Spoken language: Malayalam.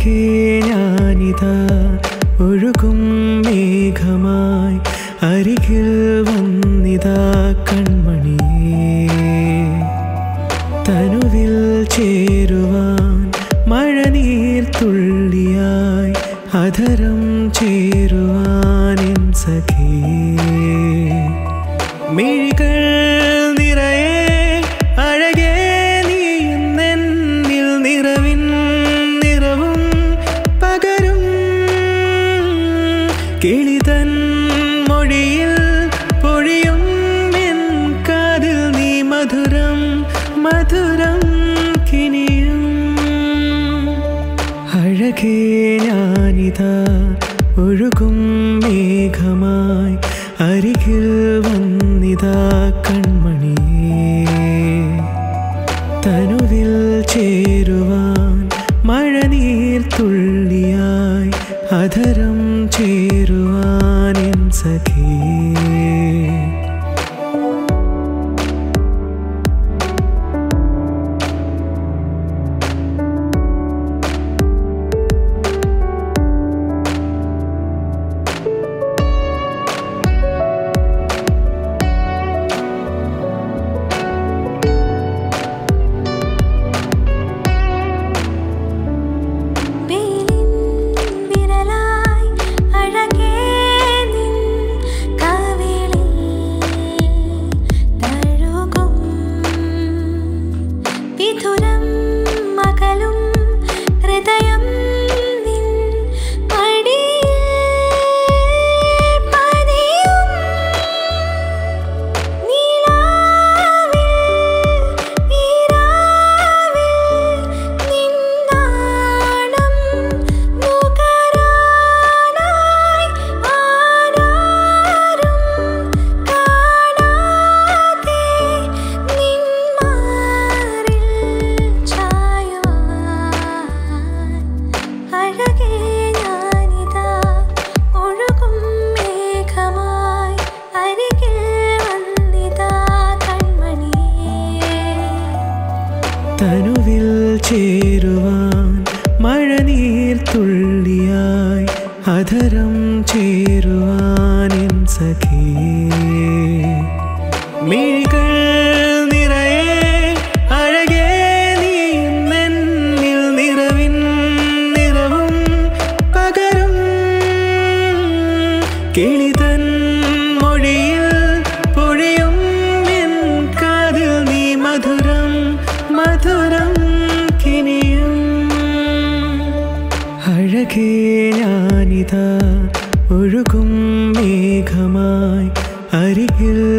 അഴകേ ഞാനിതാ ഒഴുകും മേഘമായി അരികിൽ വന്നിതാ കൺമണിയേ തനുവിൽ ചേരുവാൻ മഴനീർ തുള്ളിയായി അധരം ചേരുവാൻ എൻ സഖേ മിഴികൾ നിറയെ അഴകേ നീ എന്നെന്നിൽ നിറവിൻ നിറവും പകരും കിളിതൻ മൊഴിയിൽ പൊഴിയും എൻ കാതിൽ നീ മധുരം മധുരം കിനിയും അഴകേ ഞാനിതാ ഒഴുകും മേഘമായി അരികിൽ വന്നിതാ കൺമണിയേ തനുവിൽ ചേരുവാൻ മഴനീർ തുള്ളിയായി അധരം ചേരുവാൻ എൻ സഖേ വെയിലിൻ വിരലായി അഴകേ നിൻ കവിളിൽ തഴുകും വിധുരം മകളും ഹൃദയം നിൻ മടിയിൽ പതിയും നീലാവിൽ ഈരാവിൽ നിന്നാണം നുകരാനായി ആരാരും കാണാതെ നിന്മാറിൽ ചായുവാൻ അഴകേ ഞാനിതാ ഒഴുകും മേഘമായി അരികിൽ വന്നിതാ കൺമണിയേ തനുവിൽ ചേരുവാൻ മഴനീർ തുള്ളിയായി അധരം ചേരുവാൻ എൻ സഖേ മിഴികൾ നിറയെ അഴകേ നീ എന്നെന്നിൽ നിറവിൻ നിറവും പകരും കിളിതൻ മൊഴിയിൽ പൊഴിയും എൻ കാതിൽ നീ മധുരം മധുരം കിനിയും അഴകേ ഞാനിതാ ഒഴുകും മേഘമായി അരികിൽ